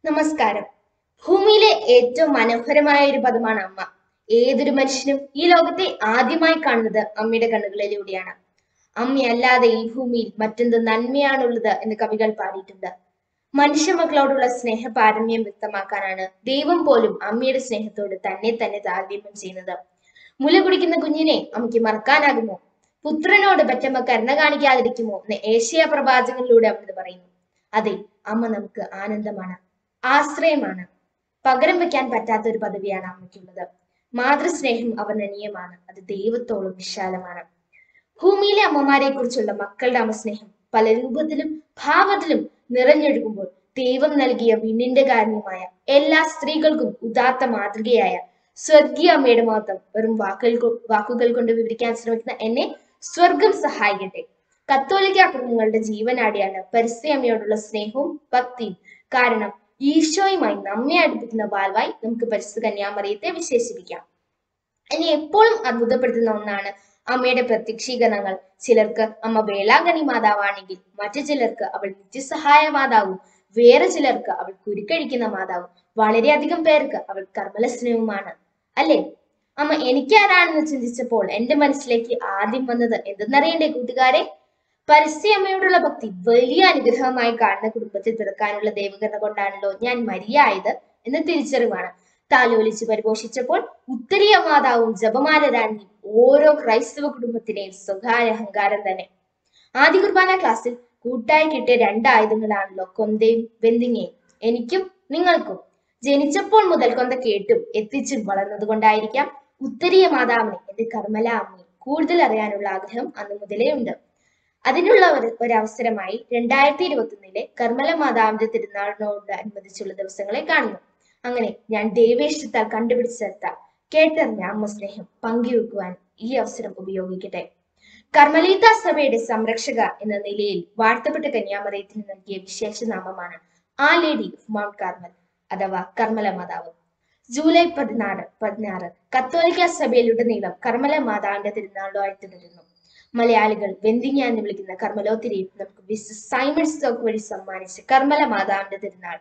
നമസ്കാരം ഭൂമിയിലെ ഏറ്റവും മനോഹരമായ ഒരു പദമാണ് അമ്മ ഏതൊരു മനുഷ്യനും ഈ ലോകത്തെ ആദ്യമായി കാണുന്നത് അമ്മയുടെ കണ്ണുകളിലൂടെയാണ് അമ്മയല്ലാതെ ഈ ഭൂമിയിൽ മറ്റെന്ത് നന്മയാണുള്ളത് എന്ന് കവികൾ പാടിയിട്ടുണ്ട് മനുഷ്യ മക്കളോടുള്ള സ്നേഹ പാരമ്യം വ്യക്തമാക്കാനാണ് ദൈവം പോലും അമ്മയുടെ സ്നേഹത്തോട് തന്നെ തന്നെ താരതമ്യം ചെയ്യുന്നത് മുല കുടിക്കുന്ന കുഞ്ഞിനെ അമ്മയ്ക്ക് മറക്കാനാകുമോ പുത്രനോട് പെറ്റമ്മ കരുണ കാണിക്കാതിരിക്കുമോ എന്ന് ഏഷ്യ പ്രവാചകനിലൂടെ അവിടുന്ന് പറയുന്നു അതെ അമ്മ നമുക്ക് ആനന്ദമാണ് ആശ്രയമാണ് പകരം വെക്കാൻ പറ്റാത്ത ഒരു പദവിയാണ് അമ്മയ്ക്കുള്ളത് മാതൃസ്നേഹം അവർണ്ണനീയമാണ് അത് ദൈവത്തോളം വിശാലമാണ് ഭൂമിയിലെ അമ്മമാരെ കുറിച്ചുള്ള മക്കളുടെ അമ്മസ്നേഹം പല രൂപത്തിലും ഭാവത്തിലും നിറഞ്ഞൊഴുകുമ്പോൾ ദൈവം നൽകിയ വിണ്ണിന്റെ കാരണമായ എല്ലാ സ്ത്രീകൾക്കും ഉദാത്ത മാതൃകയായ സ്വർഗീയ അമ്മയുടെ മഹത്വം വെറും വാക്കുകൾ കൊ- വാക്കുകൾ കൊണ്ട് വിവരിക്കാൻ ശ്രമിക്കുന്ന എന്നെ സ്വർഗം സഹായിക്കട്ടെ കത്തോലിക്ക കുടുംബങ്ങളുടെ ജീവനാടിയാണ് പരിസ്ഥിതി അമ്മയോടുള്ള സ്നേഹവും ഭക്തിയും കാരണം ഈശോയുമായി നമ്മെ അടുപ്പിക്കുന്ന ബാൽവായി നമുക്ക് പരിസ്ഥിതി കന്യാമറിയത്തെ വിശേഷിപ്പിക്കാം എന്നെ എപ്പോഴും അത്ഭുതപ്പെടുത്തുന്ന ഒന്നാണ് അമ്മയുടെ പ്രത്യക്ഷീകരണങ്ങൾ ചിലർക്ക് അമ്മ വേളാങ്കണി മാതാവാണെങ്കിൽ മറ്റു ചിലർക്ക് അവൾ നിത്യസഹായ മാതാവും വേറെ ചിലർക്ക് അവൾ കുരുക്കഴിക്കുന്ന മാതാവും വളരെയധികം പേർക്ക് അവൾ കർമ്മലസ്നേഹവുമാണ് അല്ലേ അമ്മ എനിക്കാരാണെന്ന് ചിന്തിച്ചപ്പോൾ എന്റെ മനസ്സിലേക്ക് ആദ്യം വന്നത് എന്തെന്നറിയണ്ടേ കൂട്ടുകാരെ പരിസ്ഥിതി അമ്മയോടുള്ള ഭക്തി വലിയ അനുഗ്രഹമായി കാണുന്ന കുടുംബത്തിൽ പിറക്കാനുള്ള ദൈവകരണ കൊണ്ടാണല്ലോ ഞാൻ മരിയായത് എന്ന തിരിച്ചറിവാണ് താലോലിച്ച് പരിപോഷിച്ചപ്പോൾ ഉത്തരീയ മാതാവും ജപമാല രാജ്ഞിയും ഓരോ ക്രൈസ്തവ കുടുംബത്തിന്റെയും സ്വകാര്യ അഹങ്കാരം തന്നെ ആദ്യ കുർബാന ക്ലാസ്സിൽ കൂട്ടായി കിട്ടിയ രണ്ട് ആയുധങ്ങളാണല്ലോ കൊന്തയും വെന്തിങ്ങയും എനിക്കും നിങ്ങൾക്കും ജനിച്ചപ്പോൾ മുതൽ കൊന്ത കേട്ടും എത്തിച്ചും വളർന്നത് കൊണ്ടായിരിക്കാം ഉത്തരീയ മാതാവിനെ എന്റെ കർമ്മല അമ്മയെ കൂടുതൽ അറിയാനുള്ള ആഗ്രഹം അന്ന് മുതലേ ഉണ്ട് അതിനുള്ള ഒരു ഒരവസരമായി രണ്ടായിരത്തി ഇരുപത്തി ഒന്നിലെ കർമ്മല മാതാവിന്റെ തിരുനാളിനോട് അനുബന്ധിച്ചുള്ള ദിവസങ്ങളെ കാണുന്നു അങ്ങനെ ഞാൻ ദൈവേഷ്ടത്താൽ കണ്ടുപിടിച്ചെടുത്ത കേട്ടറിഞ്ഞ അമ്മ സ്നേഹം പങ്കുവെക്കുവാൻ ഈ അവസരം ഉപയോഗിക്കട്ടെ കർമ്മലീത സഭയുടെ സംരക്ഷക എന്ന നിലയിൽ വാഴ്ത്തപ്പെട്ട കന്യാമറയത്തിന് നൽകിയ വിശേഷനാമമാണ് ആ ലേഡി ഓഫ് മൗണ്ട് കാർമൽ അഥവാ കർമ്മല മാതാവ് ജൂലൈ പതിനാറ് പതിനാറ് കത്തോലിക്ക സഭയിലുടനീളം കർമ്മല മാതാവിന്റെ തിരുനാളുമായി തുടരുന്നു മലയാളികൾ വെന്തിങ്ങ എന്ന് വിളിക്കുന്ന കർമ്മലോത്തിരിയും നമുക്ക് വിസ് സൈമൺ സ്റ്റോക്ക് വഴി സമ്മാനിച്ച കർമ്മല മാതാവിന്റെ തിരുനാൾ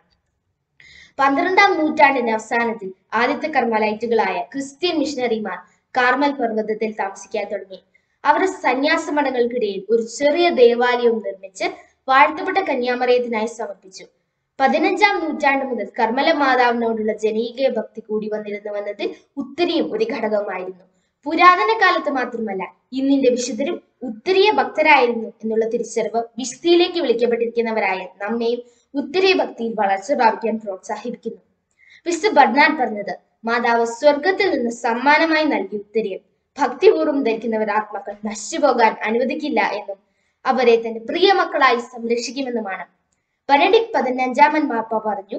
പന്ത്രണ്ടാം നൂറ്റാണ്ടിന്റെ അവസാനത്തിൽ ആദ്യത്തെ കർമ്മലൈറ്റുകളായ ക്രിസ്ത്യൻ മിഷണറിമാർ കാർമൽ പർവ്വതത്തിൽ താമസിക്കാൻ തുടങ്ങി അവരുടെ സന്യാസ മഠങ്ങൾക്കിടയിൽ ഒരു ചെറിയ ദേവാലയവും നിർമ്മിച്ച് വാഴ്ത്തപ്പെട്ട കന്യാമറയത്തിനായി സമർപ്പിച്ചു പതിനഞ്ചാം നൂറ്റാണ്ട് മുതൽ കർമ്മല മാതാവിനോടുള്ള ജനകീയ ഭക്തി കൂടി വന്നിരുന്നുവെന്നതിൽ ഉത്തരിയും ഒരു ഘടകമായിരുന്നു പുരാതന കാലത്ത് മാത്രമല്ല ഇന്നിന്റെ വിശുദ്ധരും ഉത്തരീയ ഭക്തരായിരുന്നു എന്നുള്ള തിരിച്ചറിവ് വിശുദ്ധിയിലേക്ക് വിളിക്കപ്പെട്ടിരിക്കുന്നവരായ നമ്മയും ഉത്തരീയ ഭക്തിയിൽ വളർച്ച പ്രാപിക്കാൻ പ്രോത്സാഹിപ്പിക്കുന്നു വിശുദ്ധ ബർണാഡ് പറഞ്ഞത് മാതാവ് സ്വർഗത്തിൽ നിന്ന് സമ്മാനമായി നൽകിയ ഉത്തരീയം ഭക്തിപൂർവ്വം ധരിക്കുന്നവർ ആത്മാക്കൾ നശിച്ചുപോകാൻ അനുവദിക്കില്ല എന്നും അവരെ തന്റെ പ്രിയ മക്കളായി സംരക്ഷിക്കുമെന്നുമാണ് ബെനഡിക് പതിനഞ്ചാമൻ മാപ്പ പറഞ്ഞു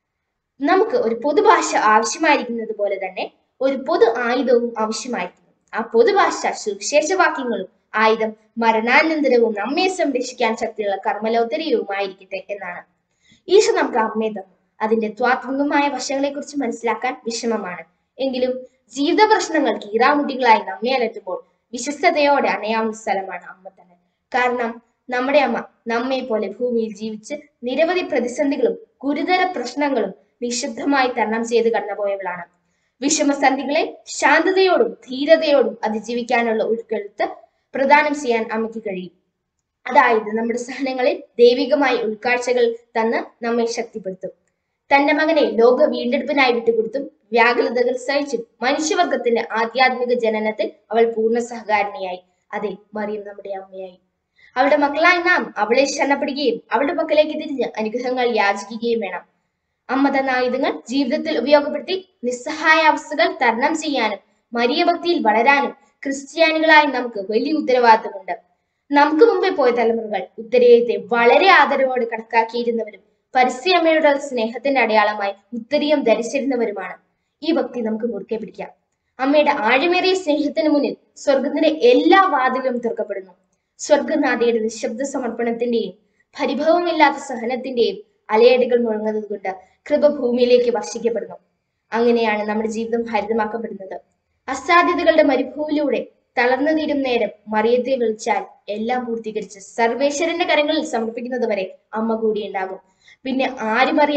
നമുക്ക് ഒരു പൊതുഭാഷ ആവശ്യമായിരിക്കുന്നത് പോലെ തന്നെ ഒരു പൊതു ആയുധവും ആവശ്യമായിരിക്കുന്നു ആ പൊതുഭാഷ സുവിശേഷവാക്യങ്ങളും ആയുധം മരണാനന്തരവും നമ്മെ സംരക്ഷിക്കാൻ ശക്തിയുള്ള കർമ്മലോത്തരീയവുമായിരിക്കട്ടെ എന്നാണ് ഈശോ നമുക്ക് അമ്മയെ തന്നു അതിന്റെ ത്വാത്മികമായ വശങ്ങളെ കുറിച്ച് മനസ്സിലാക്കാൻ വിഷമമാണ് എങ്കിലും ജീവിത പ്രശ്നങ്ങൾ കീറാമുട്ടികളായി നമ്മെ അലട്ടുമ്പോൾ വിശ്വസ്തയോടെ അണയാവുന്ന സ്ഥലമാണ് അമ്മ തന്നെ കാരണം നമ്മുടെ അമ്മ നമ്മെ പോലെ ഭൂമിയിൽ ജീവിച്ച് നിരവധി പ്രതിസന്ധികളും ഗുരുതര പ്രശ്നങ്ങളും നിശബ്ദമായി തരണം ചെയ്ത് കടന്നുപോയവളാണ് വിഷമസന്ധികളെ ശാന്തതയോടും ധീരതയോടും അതിജീവിക്കാനുള്ള ഉൾക്കെഴുത്ത് പ്രദാനം ചെയ്യാൻ അമ്മയ്ക്ക് കഴിയും അതായത് നമ്മുടെ സഹനങ്ങളിൽ ദൈവികമായ ഉൾക്കാഴ്ചകൾ തന്ന് നമ്മെ ശക്തിപ്പെടുത്തും തന്റെ മകനെ ലോക വീണ്ടെടുപ്പിനായി വിട്ടുകൊടുത്തും വ്യാകുലതകൾ സഹിച്ചും മനുഷ്യവർഗത്തിന്റെ ആധ്യാത്മിക ജനനത്തിൽ അവൾ പൂർണ്ണ സഹകാരിണിയായി അതെ മറിയം നമ്മുടെ അമ്മയായി അവളുടെ മക്കളായി നാം അവളെ ശരണപ്പെടുകയും അവളുടെ മക്കളിലേക്ക് തിരിഞ്ഞ് അനുഗ്രഹങ്ങൾ യാചിക്കുകയും വേണം അമ്മ തന്ന ആയുധങ്ങൾ ജീവിതത്തിൽ ഉപയോഗപ്പെടുത്തി നിസ്സഹായ അവസ്ഥകൾ തരണം ചെയ്യാനും മരിയ ഭക്തിയിൽ വളരാനും ക്രിസ്ത്യാനികളായി നമുക്ക് വലിയ ഉത്തരവാദിത്തമുണ്ട് നമുക്ക് മുമ്പേ പോയ തലമുറകൾ ഉത്തരീയത്തെ വളരെ ആദരവോടെ കണക്കാക്കിയിരുന്നവരും പരിസ്ഥിതിയമ്മയുടെ സ്നേഹത്തിന്റെ അടയാളമായി ഉത്തരീയം ധരിച്ചിരുന്നവരുമാണ് ഈ ഭക്തി നമുക്ക് മുറുക്കെ പിടിക്കാം അമ്മയുടെ ആഴമേറിയ സ്നേഹത്തിന് മുന്നിൽ സ്വർഗത്തിന്റെ എല്ലാ വാതിലും തുറക്കപ്പെടുന്നു സ്വർഗനാഥയുടെ നിശബ്ദ സമർപ്പണത്തിന്റെയും പരിഭവമില്ലാത്ത സഹനത്തിന്റെയും അലയടികൾ മുഴങ്ങുന്നത് കൊണ്ട് കൃപ ഭൂമിയിലേക്ക് വർഷിക്കപ്പെടുന്നു അങ്ങനെയാണ് നമ്മുടെ ജീവിതം ഹരിതമാക്കപ്പെടുന്നത് അസാധ്യതകളുടെ മരുഭൂമിയിലൂടെ തളർന്നു തീരും നേരം മറിയത്തെ വിളിച്ചാൽ എല്ലാം പൂർത്തീകരിച്ച് സർവേശ്വരന്റെ കരങ്ങളിൽ സമർപ്പിക്കുന്നത് വരെ അമ്മ കൂടി ഉണ്ടാകും പിന്നെ ആരും അറിയാതെ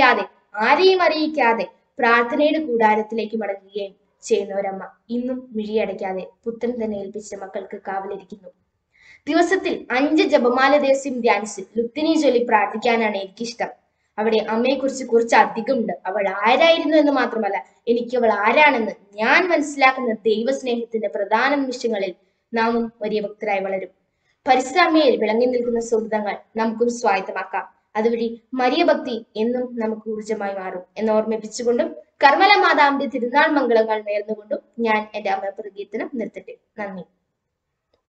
ആരെയും അറിയിക്കാതെ പ്രാർത്ഥനയുടെ കൂടാരത്തിലേക്ക് മടങ്ങുകയും ചെയ്യുന്ന ഒരമ്മ ഇന്നും മിഴിയടയ്ക്കാതെ പുത്രൻ തന്നെ ഏൽപ്പിച്ച മക്കൾക്ക് കാവലിരിക്കുന്നു ദിവസത്തിൽ അഞ്ച് ജപമാല ദിവസം ധ്യാനിച്ച് ലുത്തിനി ചൊല്ലി പ്രാർത്ഥിക്കാനാണ് എനിക്കിഷ്ടം അവിടെ അമ്മയെക്കുറിച്ച് കുറച്ച് അധികമുണ്ട് അവൾ ആരായിരുന്നു എന്ന് മാത്രമല്ല എനിക്ക് അവൾ ആരാണെന്ന് ഞാൻ മനസ്സിലാക്കുന്ന ദൈവസ്നേഹത്തിന്റെ പ്രധാന നിമിഷങ്ങളിൽ നാമും വലിയ ഭക്തരായി വളരും പരിശ്രമയിൽ വിളങ്ങി നിൽക്കുന്ന സുഹൃതങ്ങൾ നമുക്കും സ്വായത്തമാക്കാം അതുവഴി മരിയ ഭക്തി എന്നും നമുക്ക് ഊർജമായി മാറും എന്ന് ഓർമ്മിപ്പിച്ചുകൊണ്ടും കർമ്മല മാതാവിന്റെ തിരുനാൾ മംഗളങ്ങൾ നേർന്നുകൊണ്ടും ഞാൻ എന്റെ അമ്മ പ്രകീർത്തനം നിർത്തട്ടെ നന്ദി